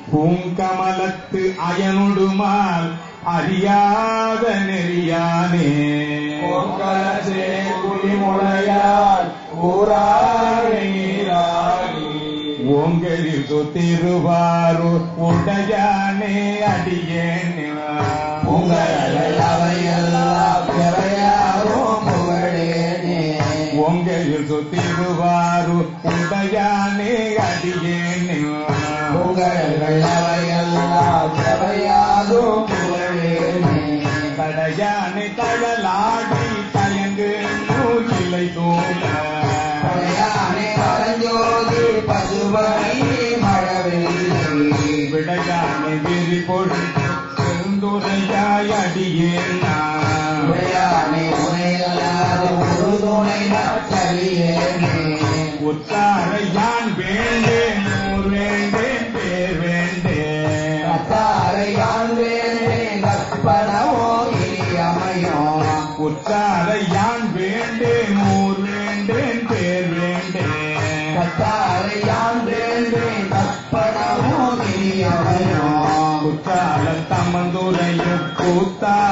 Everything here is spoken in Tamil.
பூங்கமலத்து அயனொடுமால் அறியாத நெறியானே ஓங்கலசே குடிமுளையால் ஊராடி நீராடி ஓங்கலில் திருவாரூர் உடையானே அடியேன் உங்கள் அவையெல்லாம் பிறையாரோ புகழேனே ஓங்கலில் திருவாரூர் உடையானே அடியேன் உங்கள் அவையெல்லாம் பிறையாரோ புகழேனே கடையானை தழலாடி தயங்கு நூலிலை தூள பழையானே பரஞ்சோதி பசுபதி மழவில்லை விடையானை விரி பொழு பெருந்துரையாய் அடியேன் உடையானே உனைகளாது ஒரு துணை நட்டறியேனே உத்தாரை யான் வேண்டேன் ஊர் வேண்டேன் பேர் வேண்டேன் கத்தாரை ஆழ்வேனே கற்பனவோ இனி அமையும் உத்தாரை யான் வேண்டேன் ஊர் வேண்டேன் பேர் வேண்டேன் கத்தாரை ஆழ்வேனே கற்பனவோ இனி அமையும் குற்றால தமந்துரையும் கூத்தா